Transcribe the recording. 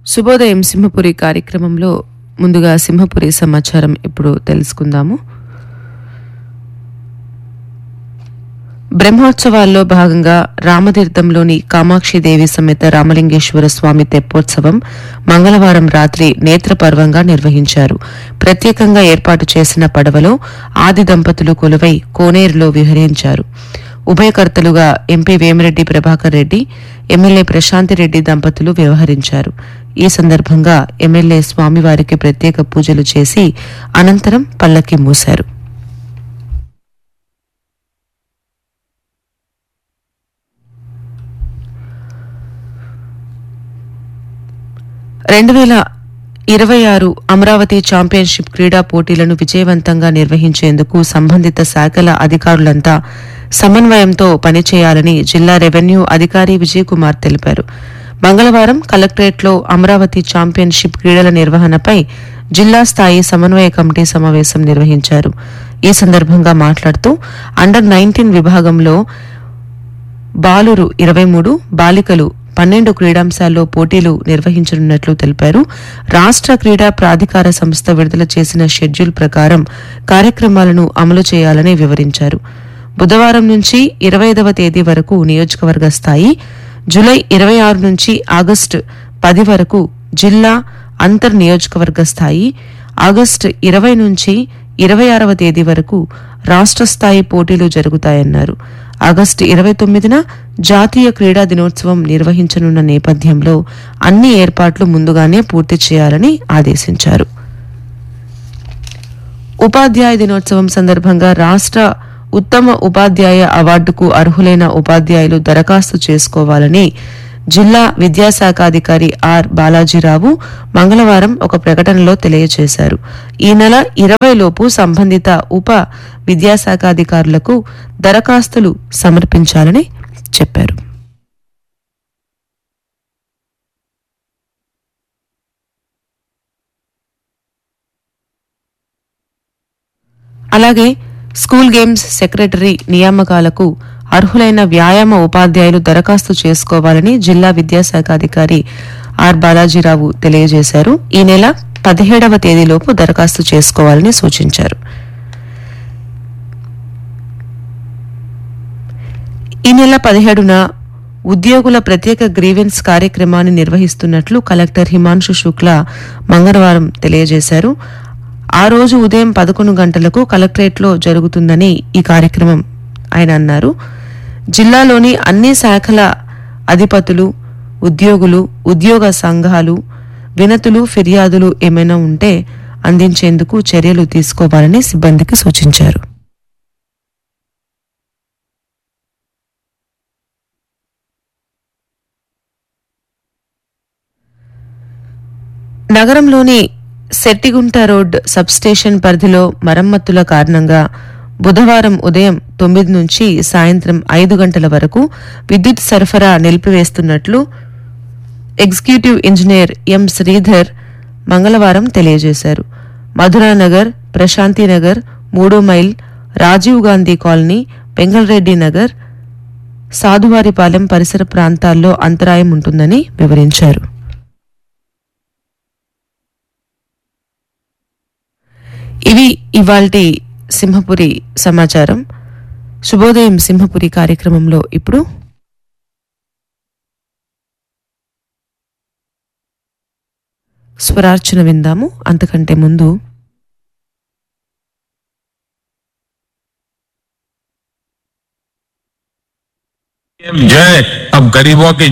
శుభోదయం సింహపురి కార్యక్రమంలో ముందుగా సింహపురి సమాచారం ఇప్పుడు తెలుసుకుందాము బ్రహ్మోత్సవాల్లో భాగంగా రామతీర్థంలోని కామాక్షిదేవి సమేత రామలింగేశ్వర స్వామి తెప్పోత్సవం మంగళవారం రాత్రి నేత్రపర్వంగా నిర్వహించారు ప్రత్యేకంగా ఏర్పాటు చేసిన పడవలో ఆది దంపతులు కొలువై కోనేరులో విహరించారు ఉభయకర్తలుగా ఎంపీ వేమిరెడ్డి ప్రభాకర్ రెడ్డి ఎమ్మెల్యే ప్రశాంతిరెడ్డి దంపతులు వ్యవహరించారు ఈ సందర్భంగా ఎమ్మెల్యే స్వామివారికి ప్రత్యేక పూజలు చేసి అనంతరం పల్లకి మూశారు రెండు వేల ఇరవై ఆరు అమరావతి ఛాంపియన్షిప్ క్రీడా పోటీలను విజయవంతంగా నిర్వహించేందుకు సంబంధిత శాఖల అధికారులంతా సమన్వయంతో పనిచేయాలని జిల్లా రెవెన్యూ అధికారి విజయ్ కుమార్ తెలిపారు మంగళవారం కలెక్టరేట్లో అమరావతి ఛాంపియన్షిప్ క్రీడల నిర్వహణపై జిల్లా స్థాయి సమన్వయ కమిటీ సమావేశం నిర్వహించారు ఈ సందర్భంగా మాట్లాడుతూ అండర్ నైన్టీన్ విభాగంలో బాలురు ఇరవై మూడు బాలికలు పన్నెండు క్రీడాంశాల్లో పోటీలు నిర్వహించనున్నట్లు తెలిపారు రాష్ట్ర క్రీడా ప్రాధికార సంస్థ విడుదల చేసిన షెడ్యూల్ ప్రకారం కార్యక్రమాలను అమలు చేయాలని వివరించారు బుధవారం నుంచి ఇరవై ఐదవ తేదీ వరకు నియోజకవర్గ స్థాయి జూలై ఇరవై ఆరు నుంచి ఆగస్టు పది వరకు జిల్లా అంతర్ నియోజకవర్గ స్థాయి ఆగస్టు ఇరవై నుంచి ఇరవై ఆరవ తేదీ వరకు రాష్ట్ర స్థాయి పోటీలు జరుగుతాయన్నారు ఆగస్టు ఇరవై తొమ్మిదిన జాతీయ క్రీడా దినోత్సవం నిర్వహించనున్న నేపథ్యంలో అన్ని ఏర్పాట్లు ముందుగానే పూర్తి చేయాలని ఆదేశించారు ఉపాధ్యాయ దినోత్సవం సందర్భంగా రాష్ట్ర ఉత్తమ ఉపాధ్యాయ అవార్డుకు అర్హులైన ఉపాధ్యాయులు దరఖాస్తు చేసుకోవాలని జిల్లా విద్యాశాఖాధికారి ఆర్ బాలాజీరావు మంగళవారం ఒక ప్రకటనలో తెలియజేశారు ఈ నెల ఇరవై లోపు సంబంధిత ఉప విద్యాశాఖాధికారులకు దరఖాస్తులు సమర్పించాలని చెప్పారు అలాగే స్కూల్ గేమ్స్ సెక్రటరీ నియామకాలకు అర్హులైన వ్యాయామ ఉపాధ్యాయులు దరఖాస్తు చేసుకోవాలని జిల్లా విద్యాశాఖ అధికారి ఆర్ బాలాజీరావు తెలియజేశారు ఈ నెల పదిహేడవ తేదీలోపు దరఖాస్తు చేసుకోవాలని సూచించారు ఈ నెల పదిహేడున ఉద్యోగుల ప్రత్యేక గ్రీవెన్స్ కార్యక్రమాన్ని నిర్వహిస్తున్నట్లు కలెక్టర్ హిమాంశు శుక్లా మంగళవారం తెలియజేశారు ఆ రోజు ఉదయం పదకొండు గంటలకు కలెక్టరేట్లో జరుగుతుందని ఈ కార్యక్రమం ఆయన అన్నారు జిల్లాలోని అన్ని శాఖల అధిపతులు ఉద్యోగులు ఉద్యోగ సంఘాలు వినతులు ఫిర్యాదులు ఏమైనా ఉంటే అందించేందుకు చర్యలు తీసుకోవాలని సిబ్బందికి సూచించారు నగరంలోని సెట్టిగుంట రోడ్ సబ్స్టేషన్ పరిధిలో మరమ్మతుల కారణంగా బుధవారం ఉదయం తొమ్మిది నుంచి సాయంత్రం ఐదు గంటల వరకు విద్యుత్ సరఫరా నిలిపివేస్తున్నట్లు ఎగ్జిక్యూటివ్ ఇంజనీర్ ఎం శ్రీధర్ మంగళవారం తెలియజేశారు మధురానగర్ ప్రశాంతినగర్ మూడో మైల్ రాజీవ్ గాంధీ కాలనీ పెంగళరెడ్డి నగర్ సాధువారిపాలెం పరిసర ప్రాంతాల్లో అంతరాయం ఉంటుందని వివరించారు ఇవి ఇవాల్టి సింహపురి సమాచారం శుభోదయం సింహపురి కార్యక్రమంలో ఇప్పుడు స్వరార్చన విందాము అంతకంటే ముందు जय अब गरीबों की